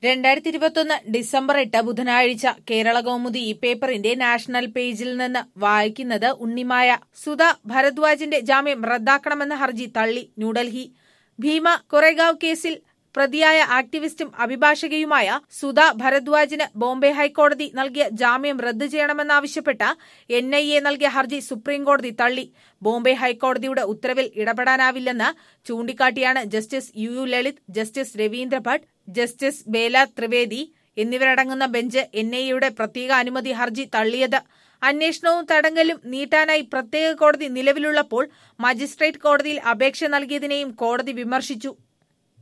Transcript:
രണ്ടായിരത്തി ഇരുപത്തൊന്ന് ഡിസംബർ എട്ട് ബുധനാഴ്ച കേരള കൗമുദി ഈ പേപ്പറിന്റെ നാഷണൽ പേജിൽ നിന്ന് വായിക്കുന്നത് ഉണ്ണിമായ സുധ ഭരദ്വാജിന്റെ ജാമ്യം റദ്ദാക്കണമെന്ന ഹർജി തള്ളി ന്യൂഡൽഹി ഭീമ കൊറേഗാവ് കേസിൽ പ്രതിയായ ആക്ടിവിസ്റ്റും അഭിഭാഷകയുമായ സുധ ഭരദ്വാജിന് ബോംബെ ഹൈക്കോടതി നൽകിയ ജാമ്യം റദ്ദു ചെയ്യണമെന്നാവശ്യപ്പെട്ട എൻ ഐ എ നൽകിയ ഹർജി സുപ്രീംകോടതി തള്ളി ബോംബെ ഹൈക്കോടതിയുടെ ഉത്തരവിൽ ഇടപെടാനാവില്ലെന്ന് ചൂണ്ടിക്കാട്ടിയാണ് justice U U Lalit justice Ravindra Bhat justice Bela Trivedi എന്നിവരടങ്ങുന്ന ബെഞ്ച് എൻ ഐ എയുടെ പ്രത്യേക അനുമതി ഹർജി തള്ളിയത് അന്വേഷണവും തടങ്കലും നീട്ടാനായി പ്രത്യേക കോടതി നിലവിലുള്ളപ്പോൾ മജിസ്ട്രേറ്റ് കോടതിയിൽ അപേക്ഷ നൽകിയതിനെയും കോടതി വിമർശിച്ചു